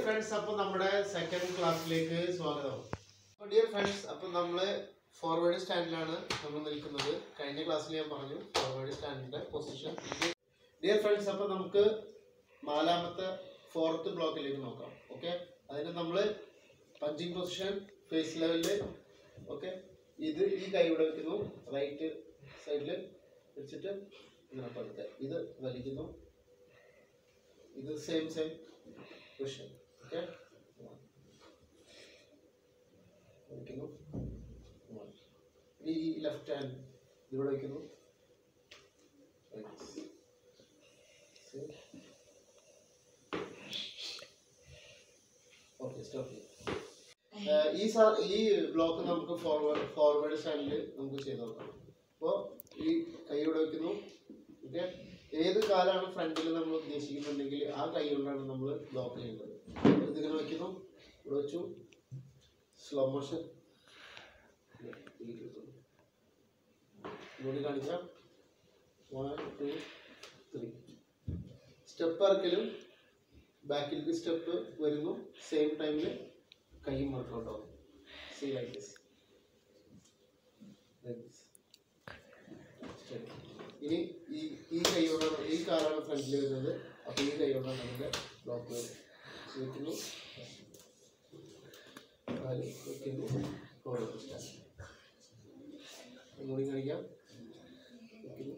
Friends അപ്പോൾ നമ്മുടെ second ക്ലാസ്സിലേക്ക് സ്വാഗതം ഡിയർ ഫ്രണ്ട്സ് അപ്പോൾ നമ്മൾ ഫോർവേഡ് സ്റ്റാൻഡിലാണ് നമ്മൾ നിൽക്കുന്നത് കഴിഞ്ഞ ക്ലാസ്സിൽ ഞാൻ പറഞ്ഞു ഫോർവേഡ് സ്റ്റാൻഡിന്റെ പൊസിഷൻ ഡിയർ ഫ്രണ്ട്സ് അപ്പോൾ നമുക്ക് നാലാമത്തെ ഫോർത്ത് ബ്ലോക്കിലേക്ക് നോക്കാം ഓക്കെ അതിന് നമ്മൾ പഞ്ചിങ് പൊസിഷൻ ഫേസ് ലെവലിൽ ഓക്കെ ഇത് ഈ കൈ ഇവിടെ വെക്കുന്നു റൈറ്റ് സൈഡിൽ വെച്ചിട്ട് ഇങ്ങനെ പതുക്കെ ഇത് വലിക്കുന്നു ഇത് സെയിം സെയിം പൊസിഷൻ ഓക്കെ വയ്ക്കുന്നു ഈ ലെഫ്റ്റ് ഹാൻഡ് ഇതിവിടെ വയ്ക്കുന്നു ഓക്കെ സ്റ്റോപ്പ് ഈ സാ- ഈ ബ്ലോക്ക് നമുക്ക് ഫോർവേഡ് ഫോർവേഡ് സ്റ്റാൻഡിൽ നമുക്ക് ചെയ്ത് നോക്കാം അപ്പോൾ ഈ കൈ ഇവിടെ വയ്ക്കുന്നു ഓക്കെ ഏത് കാലാണ് ഫ്രണ്ടിൽ നമ്മൾ ഉദ്ദേശിക്കുന്നുണ്ടെങ്കിൽ ആ കൈ കൊണ്ടാണ് നമ്മൾ ബ്ലോക്ക് ചെയ്യുന്നത് ഇതിങ്ങനെ വയ്ക്കുന്നു ഇവിടെ വെച്ചു സ്ലോ മോഷൻ ഇങ്ങോട്ട് കാണിക്കാം വൺ ടു ത്രീ സ്റ്റെപ്പ് ഇറക്കലും ബാക്കിലേക്ക് സ്റ്റെപ്പ് വരുന്നു സെയിം ടൈമിൽ കൈയും വർക്കൗട്ട് ആവും സി ലൈക്ക് ദിസ് ഇനി ഈ ഈ കൈയോടാണ് ഈ കാലാണ് ഫ്രണ്ടിൽ വരുന്നത് അപ്പോൾ ഈ കൈയോടാണ് അതിൻ്റെ ബ്ലോക്ക് വയ്ക്കുന്നു കാല് വയ്ക്കുന്നു ഫോർവേഡ് സ്റ്റാൻഡ് ഒന്നുകൂടി കാണിക്കാം വയ്ക്കുന്നു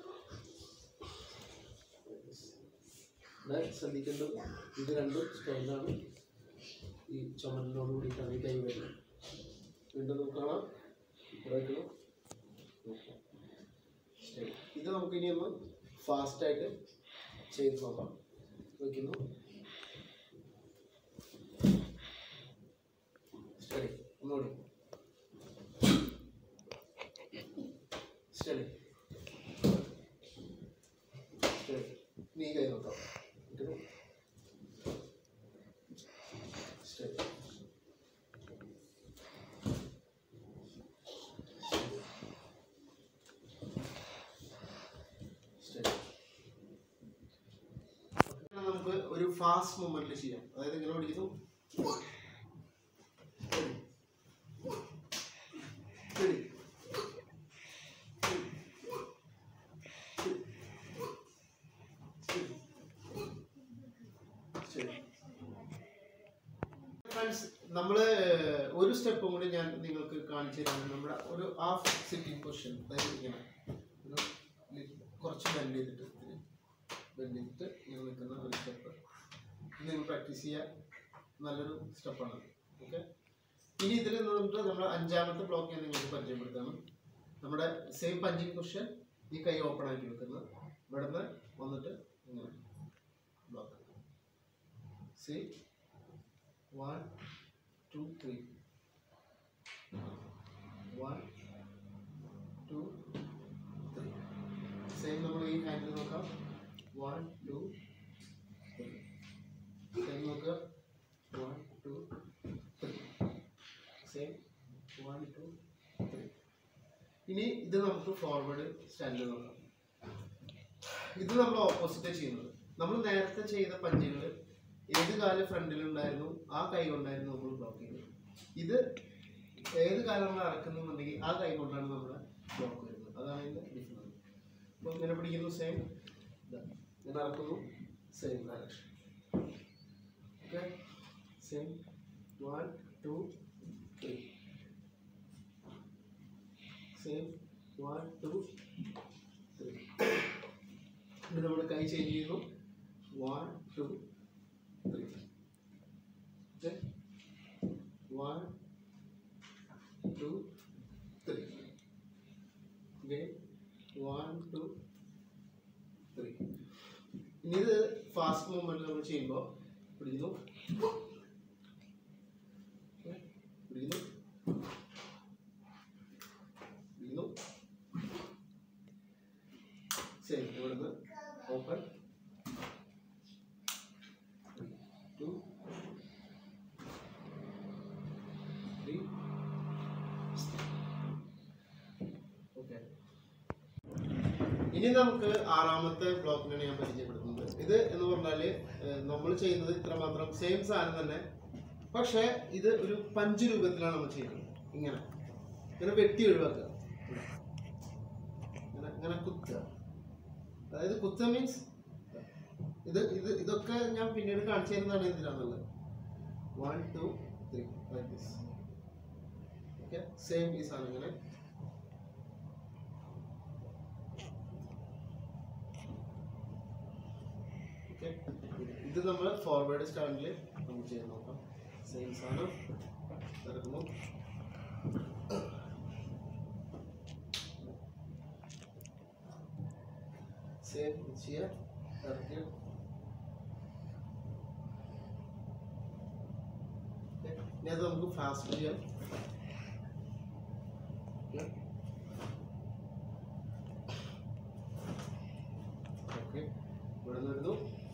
ഇവിടെ ശ്രദ്ധിക്കേണ്ടത് ഇത് രണ്ടും സ്റ്റൈലാണ് ഈ ചുമലിനോട് കൂടിയിട്ടാണ് ഈ കൈ വരുന്നത് വീണ്ടും നമുക്ക് കാണാം ഇവിടെ വയ്ക്കുന്നു നോക്കാം സ്റ്റൈൽ ഇത് നമുക്ക് ഇനി ഒന്ന് ഫാസ്റ്റായിട്ട് ചെയ്ത് നോക്കാം വയ്ക്കുന്നു സ്റ്റഡി ഒന്നുകൂടി സ്റ്റഡി സ്റ്റഡി നീ കൈ നോക്കാം ഇട്ടു. സ്റ്റഡി സ്റ്റഡി നമുക്ക് ഒരു ഫാസ്റ്റ് മൂവ്മെന്റിൽ ചെയ്യാം അതായത് ഇങ്ങനെ പഠിക്കുന്നു Ready. ഫ്രണ്ട്സ് നമ്മള് ഒരു സ്റ്റെപ്പും കൂടി ഞാൻ നിങ്ങൾക്ക് കാണിച്ചു തരാം നമ്മുടെ ഒരു ഹാഫ് സിറ്റിംഗ് പൊസിഷൻ അതായത് ഇങ്ങനെ ഒരു ലി- കുറച്ച് ബെൻഡ് ചെയ്തിട്ട് ബെൻഡ് ചെയ്തിട്ട് ഇങ്ങനെ നിൽക്കുന്ന ഒരു സ്റ്റെപ്പ് ഇത് നിങ്ങൾ പ്രാക്ടീസ് ചെയ്യാൻ നല്ലൊരു സ്റ്റെപ്പാണ് ഓക്കെ ഇനി ഇതിൽ നിന്നിട്ട് നമ്മൾ അഞ്ചാമത്തെ ബ്ലോക്ക് ഞാൻ നിങ്ങൾക്ക് പരിചയപ്പെടുത്തണം നമ്മുടെ സെയിം പഞ്ചിങ് പൊസിഷൻ ഈ കൈ ഓപ്പൺ ആക്കി വെക്കുന്നത് ഇവിടുന്ന് വന്നിട്ട് ഇങ്ങനെ block C one two three one two three same നമ്മൾ ഈ ഹാൻഡിൽ നോക്കാം വൺ ടു ത്രീ സെയിം നോക്കുക one two three same one two three ഇനി ഇത് നമുക്ക് ഫോർവേഡ് സ്റ്റാൻഡിൽ നോക്കാം ഇത് നമ്മൾ ഓപ്പോസിറ്റ് ചെയ്യുന്നത് നമ്മൾ നേരത്തെ ചെയ്ത പഞ്ചുകൾ ഏത് കാലം ഫ്രണ്ടിലുണ്ടായിരുന്നു ആ കൈ കൊണ്ടായിരുന്നു നമ്മൾ ബ്ലോക്ക് ചെയ്തത് ഇത് ഏത് കാലം നമ്മൾ ഇറക്കുന്നുണ്ടെങ്കിൽ ആ കൈ കൊണ്ടാണ് നമ്മുടെ ബ്ലോക്ക് വരുന്നത് അതാണ് ഇതിന്റെ ഡിഫറൻസ് അപ്പോൾ ഇങ്ങനെ പിടിക്കുന്നു സെയിം ഇങ്ങനെ ഇറക്കുന്നു same direction okay same one two three same one two three ഇത് നമ്മുടെ കൈ ചേഞ്ച് ചെയ്യുന്നു one two three okay one two three okay one two three ഇനി ഇത് ഫാസ്റ്റ് മൂവ്മെന്റ് നമ്മൾ ചെയ്യുമ്പോൾ പിടിക്കുന്നു Okay. പിടിക്കുന്നു പിടിക്കുന്നു ശരി ഇവിടുന്ന് ഓപ്പൺ ടു ത്രീ ഓക്കെ ഇനി നമുക്ക് ആറാമത്തെ ബ്ലോക്കിനാണ് ഞാൻ പരിചയപ്പെടുത്തുന്നത് ഇത് എന്ന് പറഞ്ഞാല് നമ്മൾ ചെയ്യുന്നത് ഇത്ര മാത്രം സെയിം സാധനം തന്നെ പക്ഷേ ഇത് ഒരു പഞ്ച് രൂപത്തിലാണ് നമ്മൾ ചെയ്യുന്നത് ഇങ്ങനെ ഇങ്ങനെ വെട്ടി ഒഴിവാക്കുക ഇവിടെ. ഇങ്ങനെ ഇങ്ങനെ കുത്തുക അതായത് കുത്തുക മീൻസ് ഇത് ഇത് ഇതൊക്കെ ഞാൻ പിന്നീട് കാണിച്ചു തരുന്നതാണ് എന്തിനാന്നുള്ളത് one two three like this okay same ഈ സാധനം ഇങ്ങനെ ഓക്കെ ഇത് നമ്മൾ ഫോർവേഡ് സ്റ്റാൻഡിൽ നമുക്ക് ചെയ്ത് നോക്കാം സെയിം സാധനം ഇറക്കുന്നു സെയിം ചെയ്യാം ഇറക്കി Okay. ഇനി അത് നമുക്ക് ഫാസ്റ്റ് ചെയ്യാം Okay. ഓക്കെ ഇവിടെ നിന്ന് വരുന്നു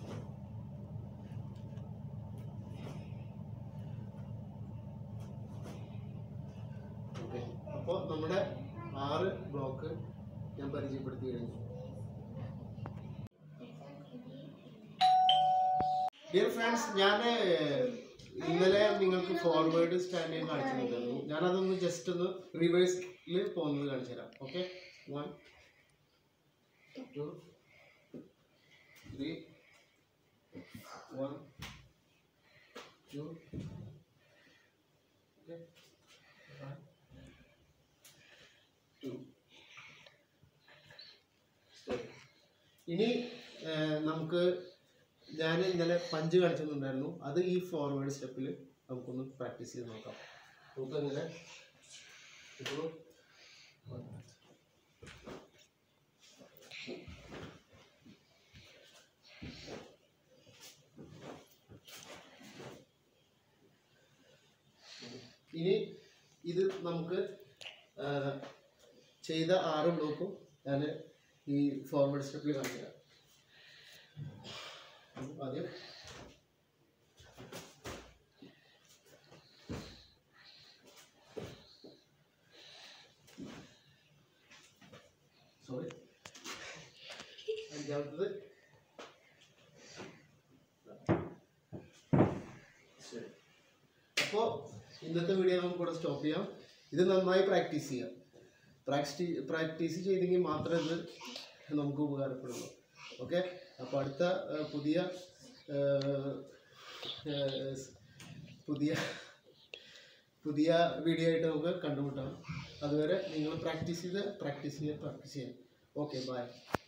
ഓക്കെ അപ്പോൾ നമ്മുടെ ആറ് ബ്ലോക്ക് ഞാൻ പരിചയപ്പെടുത്തി കഴിഞ്ഞു ഡിയർ ഫ്രണ്ട്സ് ഞാൻ ഇന്നലെ നിങ്ങൾക്ക് ഫോർവേഡ് സ്റ്റാൻഡ് കാണിച്ചിട്ടുണ്ടായിരുന്നു ഞാൻ അതൊന്ന് ജസ്റ്റ് ഒന്ന് റിവേഴ്സിൽ പോകുന്നത് കാണിച്ചു തരാം okay one two three one two two ഇനി ഏഹ്, നമുക്ക് ഞാൻ ഇന്നലെ പഞ്ച് കാണിച്ചിട്ടുണ്ടായിരുന്നു അത് ഈ ഫോർവേഡ് സ്റ്റെപ്പിൽ നമുക്കൊന്ന് പ്രാക്ടീസ് ചെയ്ത് നോക്കാം നമുക്കങ്ങനെ ഇപ്പോൾ ഇനി ഇത് നമുക്ക് ആ, ചെയ്ത ആറ് ബ്ലോക്കും ഞാൻ ഈ ഫോർവേഡ് സ്റ്റെപ്പിൽ കാണിച്ചു തരാം ആദ്യം സോറി അഞ്ചാമത്തത് ശരി അപ്പോൾ ഇന്നത്തെ വീഡിയോ നമുക്ക് ഇവിടെ സ്റ്റോപ്പ് ചെയ്യാം ഇത് നന്നായി പ്രാക്ടീസ് ചെയ്യാം പ്രാക്ടീ പ്രാക്ടീസ് ചെയ്തെങ്കിൽ മാത്രമേ ഇത് നമുക്ക് ഉപകാരപ്പെടുള്ളൂ ഓക്കെ അപ്പോൾ അടുത്ത ആ, പുതിയ ആ, ആ, പുതിയ പുതിയ വീഡിയോ ആയിട്ട് നമുക്ക് കണ്ടുമുട്ടാം അതുവരെ നിങ്ങൾ പ്രാക്ടീസ് ചെയ്ത് പ്രാക്ടീസ് ചെയ്യാൻ പ്രാക്ടീസ് ചെയ്യാം ഓക്കെ ബൈ